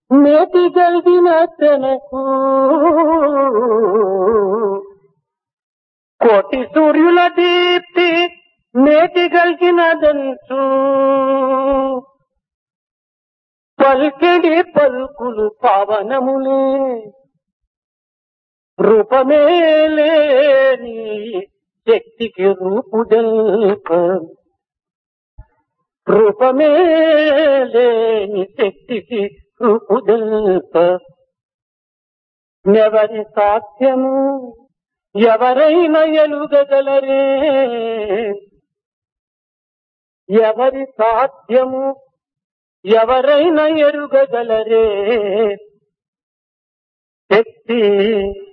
నేటి కలిగిన తనకు కోటి సూర్యుల దీప్తి నేటి కలిగినదంచు పల్కిడి పలుకులు పవనములే రూపమే లేని శక్తికి రూపుదల్ప రూపమే లేని శక్తికి రూపుదల్ప ఎవరి సాధ్యము ఎవరైనా ఎలుగగలరే ఎవరి సాధ్యము ఎవరైనా ఎరుగగలరే శక్తి